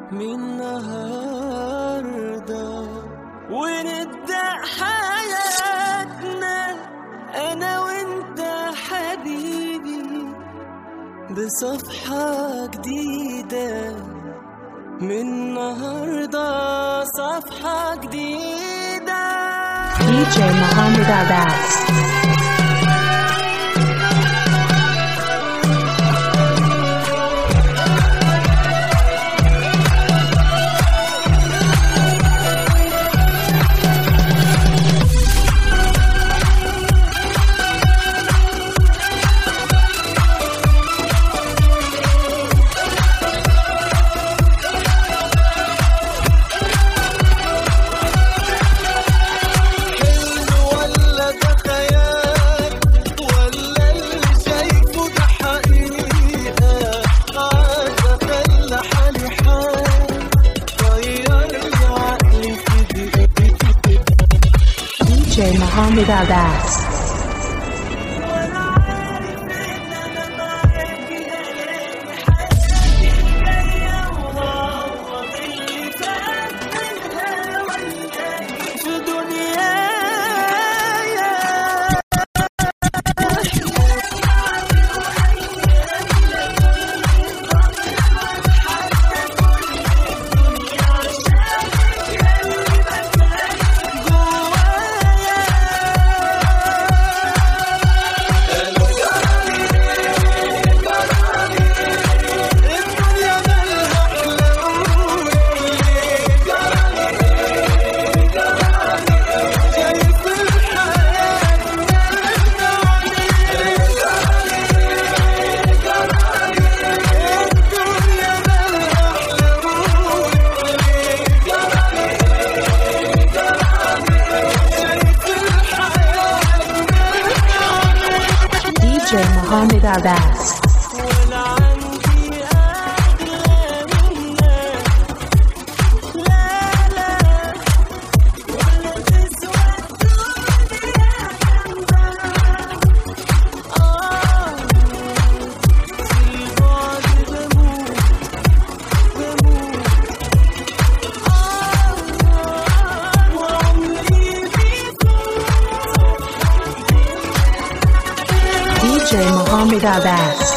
من النهاردة ونبدأ حياتنا أنا وأنت حبيبي بصفحة جديدة من النهاردة صفحة جديدة DJ Muhammad Abbas. ولا ده خيال ولا اللي شايفه ده حقيقة عايز أخلي حالي حال غير لي عقلي في دقيقتين DJ Muhammad Abbas. وأنا عارف إن أنا معاك ليالي حياتي جاية وهعوض اللي فات منها وياك في دنيايا الدنيا مالها حلوة شايف الحياة الدنيا مالها حلوة شايف الحياة DJ Muhammad Abbas. ولا عندي أغلى منك لا لا ولا تسوى الدنيا جنبك آه في البعد بموت بموت آه وعمري بيفوت DJ Muhammad Abbas.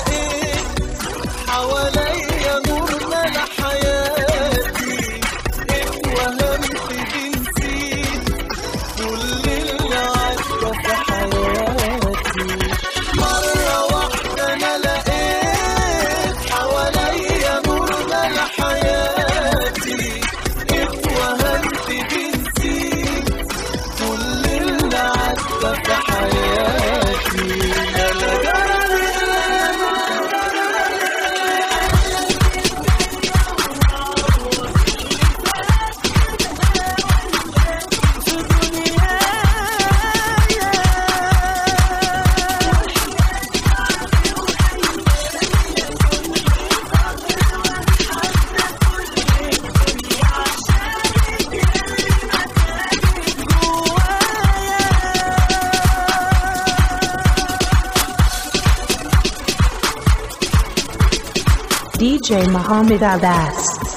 حواليا نور ملا حياتي اتوهمت بنسيت كل اللي عدى في حياتي مرة واحدة أنا لقيت حواليا نور ملا حياتي اتوهمت بنسيت كل اللي عدى في حياتي أنا جرى DJ Muhammad Abbas.